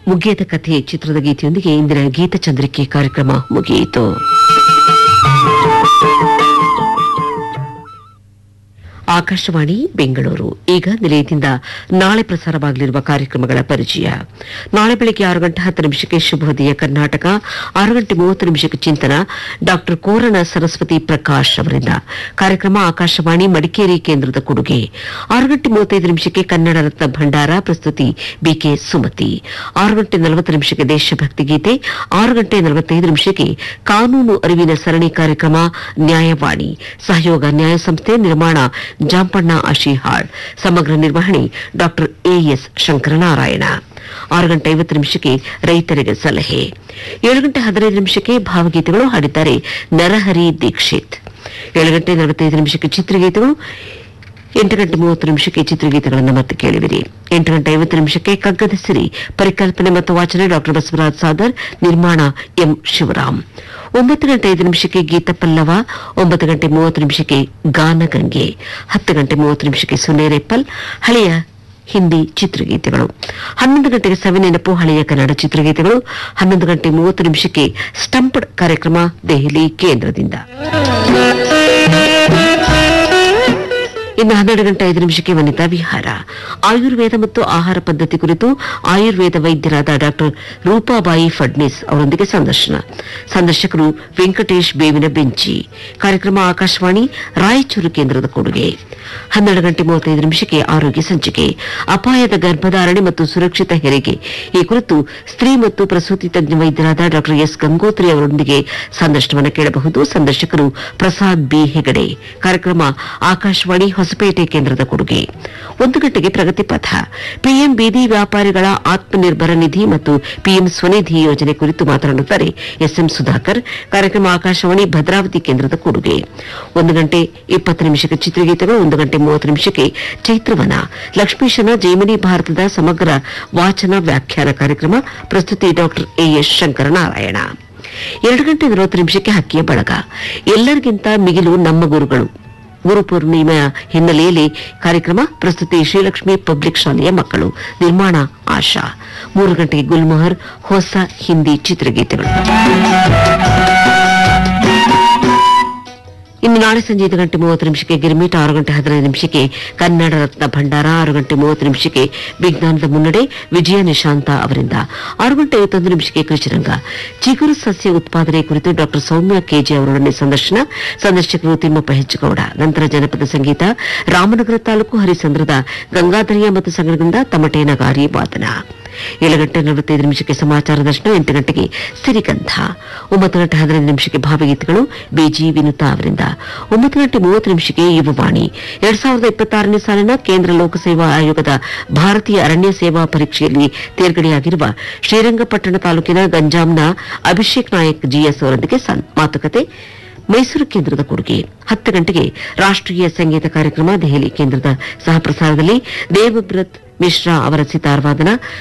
ಮುಗಿಯದ ಕಥೆ ಚಿತ್ರದ ಗೀತೆಯೊಂದಿಗೆ ಇಂದಿನ ಗೀತಚಂದ್ರಿಕೆ ಕಾರ್ಯಕ್ರಮ ಮುಗಿಯಿತು ಆಕಾಶವಾಣಿ ಬೆಂಗಳೂರು ಈಗ ನಿಲಯದಿಂದ ನಾಳೆ ಪ್ರಸಾರವಾಗಲಿರುವ ಕಾರ್ಯಕ್ರಮಗಳ ಪರಿಚಯ ನಾಳೆ ಬೆಳಗ್ಗೆ ಆರು ಗಂಟೆ ಹತ್ತು ನಿಮಿಷಕ್ಕೆ ಶುಭೋದಯ ಕರ್ನಾಟಕ ಆರು ಗಂಟೆ ಮೂವತ್ತು ನಿಮಿಷಕ್ಕೆ ಚಿಂತನ ಡಾಕ್ಟರ್ ಕೋರಣ ಸರಸ್ವತಿ ಪ್ರಕಾಶ್ ಅವರಿಂದ ಕಾರ್ಯಕ್ರಮ ಆಕಾಶವಾಣಿ ಮಡಿಕೇರಿ ಕೇಂದ್ರದ ಕೊಡುಗೆ ಆರು ಗಂಟೆ ಮೂವತ್ತೈದು ನಿಮಿಷಕ್ಕೆ ಕನ್ನಡ ರತ್ನ ಭಂಡಾರ ಪ್ರಸ್ತುತಿ ಬಿಕೆ ಸುಮತಿ ಆರು ಗಂಟೆ ನಲವತ್ತು ನಿಮಿಷಕ್ಕೆ ದೇಶಭಕ್ತಿ ಗೀತೆ ಆರು ಗಂಟೆ ನಲವತ್ತೈದು ನಿಮಿಷಕ್ಕೆ ಕಾನೂನು ಅರಿವಿನ ಸರಣಿ ಕಾರ್ಯಕ್ರಮ ನ್ಯಾಯವಾಣಿ ಸಹಯೋಗ ನ್ಯಾಯ ಸಂಸ್ಥೆ ನಿರ್ಮಾಣ ಜಾಂಪಣ್ಣ ಆಶಿಹಾಳ್ ಸಮಗ್ರ ನಿರ್ವಹಣೆ ಡಾಕ್ಟರ್ ಎಎಸ್ ಶಂಕರನಾರಾಯಣ ಆರು ಗಂಟೆ ಐವತ್ತು ನಿಮಿಷಕ್ಕೆ ರೈತರಿಗೆ ಸಲಹೆ ಏಳು ಗಂಟೆ ಹದಿನೈದು ನಿಮಿಷಕ್ಕೆ ಭಾವಗೀತೆಗಳು ಹಾಡಿದ್ದಾರೆ ನರಹರಿ ದೀಕ್ಷಿತ್ ಏಳು ಗಂಟೆ ನಲವತ್ತೈದು ನಿಮಿಷಕ್ಕೆ ಚಿತ್ರಗೀತೆಗಳು ಎಂಟು ಗಂಟೆ ಮೂವತ್ತು ನಿಮಿಷಕ್ಕೆ ಚಿತ್ರಗೀತೆಗಳನ್ನು ಮತ್ತೆ ಕೇಳುವಿರಿ ಎಂಟು ಗಂಟೆ ಐವತ್ತು ನಿಮಿಷಕ್ಕೆ ಕಗ್ಗದ ಸಿರಿ ಪರಿಕಲ್ಪನೆ ಮತ್ತು ವಾಚನ ಡಾಕ್ಟರ್ ಬಸವರಾಜ್ ಸಾದರ್ ನಿರ್ಮಾಣ ಎಂ ಶಿವರಾಮ್ ಒಂಬತ್ತು ಗಂಟೆ ಐದು ನಿಮಿಷಕ್ಕೆ ಗೀತ ಪಲ್ಲವ ಒಂಬತ್ತು ಗಂಟೆ ಮೂವತ್ತು ನಿಮಿಷಕ್ಕೆ ಗಾನಗಂಗೆ ಹತ್ತು ಗಂಟೆ ಮೂವತ್ತು ನಿಮಿಷಕ್ಕೆ ಸುನೇರೆಪ್ಪಲ್ ಹಳೆಯ ಹಿಂದಿ ಚಿತ್ರಗೀತೆಗಳು ಹನ್ನೊಂದು ಗಂಟೆಗೆ ಸವಿನೆನಪು ಹಳೆಯ ಕನ್ನಡ ಚಿತ್ರಗೀತೆಗಳು ಹನ್ನೊಂದು ಗಂಟೆ ಮೂವತ್ತು ನಿಮಿಷಕ್ಕೆ ಸ್ಟಂಪ್ಡ್ ಕಾರ್ಯಕ್ರಮ ದೆಹಲಿ ಕೇಂದ್ರದಿಂದ ಇನ್ನು ಹನ್ನೆರಡು ಗಂಟೆ ಐದು ನಿಮಿಷಕ್ಕೆ ವನಿತಾ ವಿಹಾರ ಆಯುರ್ವೇದ ಮತ್ತು ಆಹಾರ ಪದ್ಧತಿ ಕುರಿತು ಆಯುರ್ವೇದ ವೈದ್ಯರಾದ ಡಾಕ್ಟರ್ ರೂಪಾಬಾಯಿ ಫಡ್ನಿಸ್ ಅವರೊಂದಿಗೆ ಸಂದರ್ಶನ ಸಂದರ್ಶಕರು ವೆಂಕಟೇಶ್ ಬೇವಿನ ಬೆಂಚಿ ಕಾರ್ಯಕ್ರಮ ಆಕಾಶವಾಣಿ ರಾಯಚೂರು ಕೇಂದ್ರದ ಕೊಡುಗೆ ಹನ್ನೆರಡು ಗಂಟೆ ಮೂವತ್ತೈದು ನಿಮಿಷಕ್ಕೆ ಆರೋಗ್ಯ ಸಂಚಿಕೆ ಅಪಾಯದ ಗರ್ಭಧಾರಣೆ ಮತ್ತು ಸುರಕ್ಷಿತ ಹೆರಿಗೆ ಈ ಕುರಿತು ಸ್ತ್ರೀ ಮತ್ತು ಪ್ರಸೂತಿ ತಜ್ಞ ವೈದ್ಯರಾದ ಡಾಕ್ಟರ್ ಎಸ್ ಗಂಗೋತ್ರಿ ಅವರೊಂದಿಗೆ ಸಂದರ್ಶನವನ್ನು ಕೇಳಬಹುದು ಸಂದರ್ಶಕರು ಪ್ರಸಾದ್ ಬಿ ಹೆಗಡೆ ಕಾರ್ಯಕ್ರಮ ಆಕಾಶವಾಣಿ ಹೊಸಪೇಟೆ ಕೇಂದ್ರದ ಕೊಡುಗೆ ಒಂದು ಗಂಟೆಗೆ ಪ್ರಗತಿ ಪಥ ಪಿಎಂ ಬೀದಿ ವ್ಯಾಪಾರಿಗಳ ಆತ್ಮನಿರ್ಭರ ನಿಧಿ ಮತ್ತು ಪಿಎಂ ಸ್ವನಿಧಿ ಯೋಜನೆ ಕುರಿತು ಮಾತನಾಡುತ್ತಾರೆ ಎಸ್ಎಂ ಸುಧಾಕರ್ ಕಾರ್ಯಕ್ರಮ ಆಕಾಶವಾಣಿ ಭದ್ರಾವತಿ ಕೇಂದ್ರದ ಕೊಡುಗೆ ಒಂದು ಗಂಟೆ ಇಪ್ಪತ್ತು ನಿಮಿಷಕ್ಕೆ ಚಿತ್ರಗೀತೆಗಳು ಒಂದು ಗಂಟೆ ಮೂವತ್ತು ನಿಮಿಷಕ್ಕೆ ಚೈತ್ರವನ ಲಕ್ಷ್ಮೀಶನ ಜೈಮಿನಿ ಭಾರತದ ಸಮಗ್ರ ವಾಚನ ವ್ಯಾಖ್ಯಾನ ಕಾರ್ಯಕ್ರಮ ಪ್ರಸ್ತುತಿ ಡಾಕ್ಟರ್ ಎಎಸ್ ಶಂಕರನಾರಾಯಣ ಎರಡು ಗಂಟೆ ನಲವತ್ತು ನಿಮಿಷಕ್ಕೆ ಹಕ್ಕಿಯ ಬಳಗ ಎಲ್ಲರಿಗಿಂತ ಮಿಗಿಲು ನಮ್ಮ ಗುರುಗಳು ಗುರು ಪೂರ್ಣಿಮೆಯ ಹಿನ್ನೆಲೆಯಲ್ಲಿ ಕಾರ್ಯಕ್ರಮ ಪ್ರಸ್ತುತಿ ಶ್ರೀಲಕ್ಷ್ಮಿ ಪಬ್ಲಿಕ್ ಶಾಲೆಯ ಮಕ್ಕಳು ನಿರ್ಮಾಣ ಆಶಾ ಮೂರು ಗಂಟೆಗೆ ಗುಲ್ಮೋಹರ್ ಹೊಸ ಹಿಂದಿ ಚಿತ್ರಗೀತೆಗಳು ಇನ್ನು ನಾಳೆ ಸಂಜೆ ಐದು ಗಂಟೆ ಮೂವತ್ತು ನಿಮಿಷಕ್ಕೆ ಗಿರ್ಮಿಟ್ ಆರು ಗಂಟೆ ಹದಿನೈದು ನಿಮಿಷಕ್ಕೆ ಕನ್ನಡ ರತ್ನ ಭಂಡಾರ ಆರು ಗಂಟೆ ಮೂವತ್ತು ನಿಮಿಷಕ್ಕೆ ವಿಜ್ಞಾನದ ಮುನ್ನಡೆ ವಿಜಯ ನಿಶಾಂತ ಅವರಿಂದ ಆರು ಗಂಟೆ ಐವತ್ತೊಂದು ನಿಮಿಷಕ್ಕೆ ಕೃಷಿರಂಗ ಚಿಗುರು ಸಸ್ಯ ಉತ್ಪಾದನೆ ಕುರಿತು ಡಾಕ್ಟರ್ ಸೌಮ್ಯ ಕೆಜೆ ಅವರೊಡನೆ ಸಂದರ್ಶನ ಸಂದರ್ಶಕರು ತಿಮ್ಮಪ್ಪ ಹೆಚ್ಚುಗೌಡ ನಂತರ ಜನಪದ ಸಂಗೀತ ರಾಮನಗರ ತಾಲೂಕು ಹರಿಸಂದ್ರದ ಗಂಗಾಧರಿಯ ಮತ್ತು ಸಂಗಡದಿಂದ ತಮಟೆ ನಗಾರಿ ವಾದನ ಏಳು ಗಂಟೆ ನಲವತ್ತೈದು ನಿಮಿಷಕ್ಕೆ ಸಮಾಚಾರ ದರ್ಶನ ಎಂಟು ಗಂಟೆಗೆ ಸಿರಿಗಂಧ ಒಂಬತ್ತು ಗಂಟೆ ಹದಿನೈದು ನಿಮಿಷಕ್ಕೆ ಭಾವಗೀತೆಗಳು ಬಿಜಿ ವಿನುತಾ ಅವರಿಂದ ಒಂಬತ್ತು ಗಂಟೆ ಮೂವತ್ತು ನಿಮಿಷಕ್ಕೆ ಯುವವಾಣಿ ಎರಡ್ ಸಾವಿರದ ಇಪ್ಪತ್ತಾರನೇ ಸಾಲಿನ ಕೇಂದ್ರ ಲೋಕಸೇವಾ ಆಯೋಗದ ಭಾರತೀಯ ಅರಣ್ಯ ಸೇವಾ ಪರೀಕ್ಷೆಯಲ್ಲಿ ತೇರ್ಗಡೆಯಾಗಿರುವ ಶ್ರೀರಂಗಪಟ್ಟಣ ತಾಲೂಕಿನ ಗಂಜಾಂನ ಅಭಿಷೇಕ್ ನಾಯಕ್ ಜಿಎಸ್ ಅವರೊಂದಿಗೆ ಸಂ- ಮಾತುಕತೆ ಮೈಸೂರು ಕೇಂದ್ರದ ಕೊಡುಗೆ ಹತ್ತು ಗಂಟೆಗೆ ರಾಷ್ಟ್ರೀಯ ಸಂಗೀತ ಕಾರ್ಯಕ್ರಮ ದೆಹಲಿ ಕೇಂದ್ರದ ಸಹ ಪ್ರಸಾರದಲ್ಲಿ ದೇವಬ್ರತ್ ಮಿಶ್ರಾ ಅವರ ಸಿತಾರ್ ವಾದನ